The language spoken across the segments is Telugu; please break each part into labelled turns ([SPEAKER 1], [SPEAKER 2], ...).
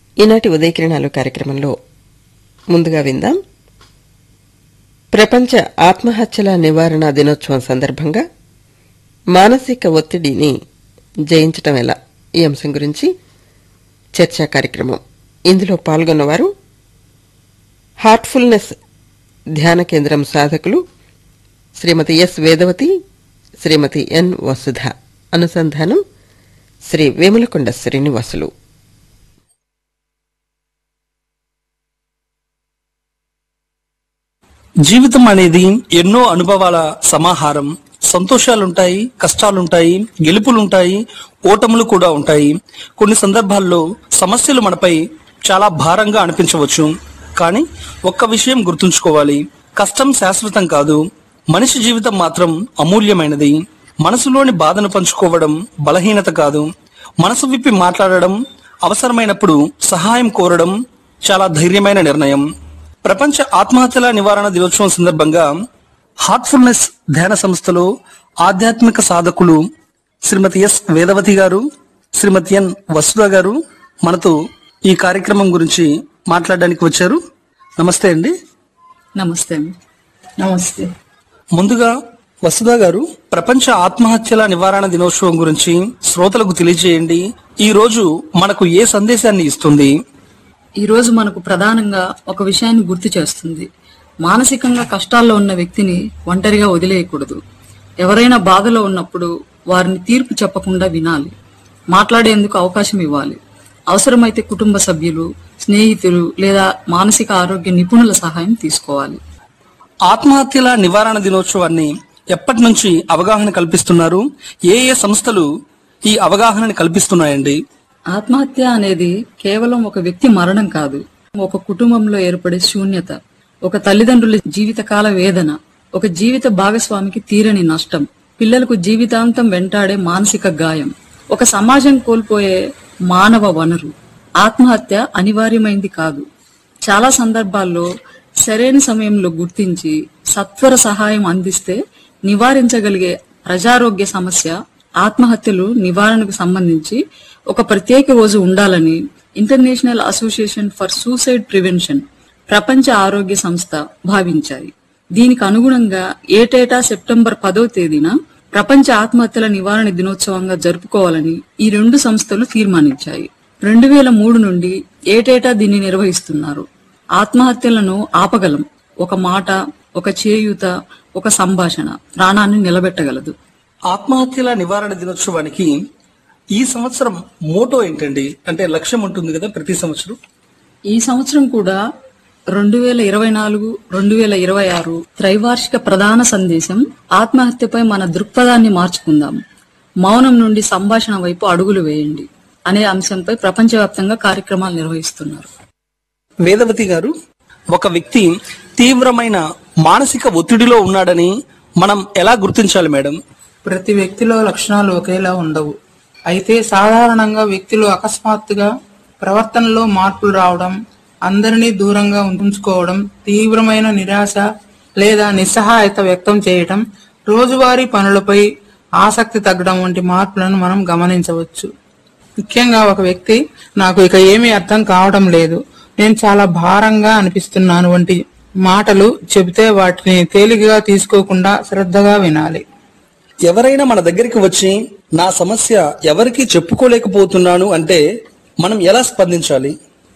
[SPEAKER 1] ఈనాటి ఉదయకిరణాలు కార్యక్రమంలో ముందుగా విందాం ప్రపంచ ఆత్మహత్యల నివారణ దినోత్సవం సందర్భంగా మానసిక ఒత్తిడిని జయించటం ఎలా ఈ అంశం గురించి చర్చా కార్యక్రమం ఇందులో పాల్గొన్నవారు హార్ట్ఫుల్నెస్ ధ్యాన కేంద్రం సాధకులు శ్రీమతి ఎస్ వేదవతి శ్రీమతి ఎన్ వసుధ అనుసంధానం శ్రీ వేములకొండ శ్రీనివాసులు
[SPEAKER 2] జీవితం అనేది ఎన్నో అనుభవాల సమాహారం సంతోషాలుంటాయి కష్టాలుంటాయి గెలుపులుంటాయి ఓటములు కూడా ఉంటాయి కొన్ని సందర్భాల్లో సమస్యలు మనపై చాలా భారంగా అనిపించవచ్చు కానీ ఒక్క విషయం గుర్తుంచుకోవాలి కష్టం శాశ్వతం కాదు మనిషి జీవితం మాత్రం అమూల్యమైనది మనసులోని బాధను పంచుకోవడం బలహీనత కాదు మనసు విప్పి మాట్లాడడం అవసరమైనప్పుడు సహాయం కోరడం చాలా ధైర్యమైన నిర్ణయం ప్రపంచ ఆత్మహత్యల నివారణ దినోత్సవం సందర్భంగా హార్ట్ఫుల్నెస్ ధ్యాన సంస్థలో ఆధ్యాత్మిక సాధకులు శ్రీమతి ఎస్ వేదవతి గారు శ్రీమతి ఎన్ వసుధ గారు మనతో ఈ కార్యక్రమం గురించి మాట్లాడడానికి వచ్చారు నమస్తే అండి
[SPEAKER 3] నమస్తే అండి. నమస్తే
[SPEAKER 2] ముందుగా వసుధ గారు ప్రపంచ ఆత్మహత్యల నివారణ దినోత్సవం గురించి శ్రోతలకు తెలియజేయండి ఈ రోజు మనకు ఏ సందేశాన్ని ఇస్తుంది
[SPEAKER 3] ఈ రోజు మనకు ప్రధానంగా ఒక విషయాన్ని గుర్తు చేస్తుంది మానసికంగా కష్టాల్లో ఉన్న వ్యక్తిని ఒంటరిగా వదిలేయకూడదు ఎవరైనా బాధలో ఉన్నప్పుడు వారిని తీర్పు చెప్పకుండా వినాలి మాట్లాడేందుకు అవకాశం ఇవ్వాలి అవసరమైతే కుటుంబ సభ్యులు స్నేహితులు లేదా మానసిక ఆరోగ్య నిపుణుల సహాయం తీసుకోవాలి
[SPEAKER 2] ఆత్మహత్యల నివారణ దినోత్సవాన్ని ఎప్పటి నుంచి అవగాహన కల్పిస్తున్నారు ఏ ఏ సంస్థలు ఈ అవగాహనని కల్పిస్తున్నాయండి
[SPEAKER 3] ఆత్మహత్య అనేది కేవలం ఒక వ్యక్తి మరణం కాదు ఒక కుటుంబంలో ఏర్పడే శూన్యత ఒక తల్లిదండ్రుల జీవితకాల వేదన ఒక జీవిత భాగస్వామికి తీరని నష్టం పిల్లలకు జీవితాంతం వెంటాడే మానసిక గాయం ఒక సమాజం కోల్పోయే మానవ వనరు ఆత్మహత్య అనివార్యమైంది కాదు చాలా సందర్భాల్లో సరైన సమయంలో గుర్తించి సత్వర సహాయం అందిస్తే నివారించగలిగే ప్రజారోగ్య సమస్య ఆత్మహత్యలు నివారణకు సంబంధించి ఒక ప్రత్యేక రోజు ఉండాలని international association for suicide prevention ప్రపంచ ఆరోగ్య సంస్థ భావించాయి దీనికి అనుగుణంగా ఏటేటా సెప్టెంబర్ పదో తేదీన ప్రపంచ ఆత్మహత్యల నివారణ దినోత్సవంగా జరుపుకోవాలని ఈ రెండు సంస్థలు తీర్మానించాయి రెండు వేల మూడు నుండి ఏటేటా దీన్ని నిర్వహిస్తున్నారు ఆత్మహత్యలను ఆపగలం ఒక మాట ఒక చేయూత ఒక సంభాషణ ప్రాణాన్ని నిలబెట్టగలదు
[SPEAKER 2] ఆత్మహత్యల నివారణ దినోత్సవానికి ఈ సంవత్సరం మోటో ఏంటండి అంటే లక్ష్యం ఉంటుంది కదా ప్రతి సంవత్సరం
[SPEAKER 3] ఈ సంవత్సరం కూడా రెండు వేల ఇరవై నాలుగు రెండు వేల ఇరవై ఆరు త్రైవార్షిక ప్రధాన సందేశం ఆత్మహత్యపై మన దృక్పథాన్ని మార్చుకుందాం మౌనం నుండి సంభాషణ వైపు అడుగులు వేయండి అనే అంశంపై ప్రపంచవ్యాప్తంగా కార్యక్రమాలు నిర్వహిస్తున్నారు
[SPEAKER 2] వేదవతి గారు ఒక వ్యక్తి తీవ్రమైన మానసిక ఒత్తిడిలో ఉన్నాడని మనం ఎలా గుర్తించాలి మేడం
[SPEAKER 4] ప్రతి వ్యక్తిలో లక్షణాలు ఒకేలా ఉండవు అయితే సాధారణంగా వ్యక్తులు అకస్మాత్తుగా ప్రవర్తనలో మార్పులు రావడం అందరినీ దూరంగా ఉంచుకోవడం తీవ్రమైన నిరాశ లేదా నిస్సహాయత వ్యక్తం చేయడం రోజువారీ పనులపై ఆసక్తి తగ్గడం వంటి మార్పులను మనం గమనించవచ్చు ముఖ్యంగా ఒక వ్యక్తి నాకు ఇక ఏమీ అర్థం కావడం లేదు నేను చాలా భారంగా అనిపిస్తున్నాను వంటి మాటలు చెబితే వాటిని తేలికగా తీసుకోకుండా శ్రద్ధగా వినాలి
[SPEAKER 2] ఎవరైనా మన దగ్గరికి వచ్చి నా సమస్య ఎవరికీ చెప్పుకోలేకపోతున్నాను అంటే మనం ఎలా స్పందించాలి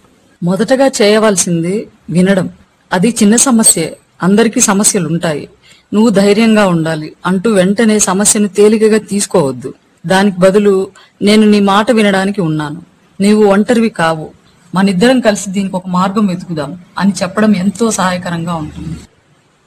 [SPEAKER 3] మొదటగా చేయవలసింది వినడం అది చిన్న సమస్యే అందరికీ సమస్యలు ఉంటాయి నువ్వు ధైర్యంగా ఉండాలి అంటూ వెంటనే సమస్యను తేలికగా తీసుకోవద్దు దానికి బదులు నేను నీ మాట వినడానికి ఉన్నాను నీవు ఒంటరివి కావు మనిద్దరం కలిసి దీనికి ఒక మార్గం వెతుకుదాం అని చెప్పడం ఎంతో సహాయకరంగా ఉంటుంది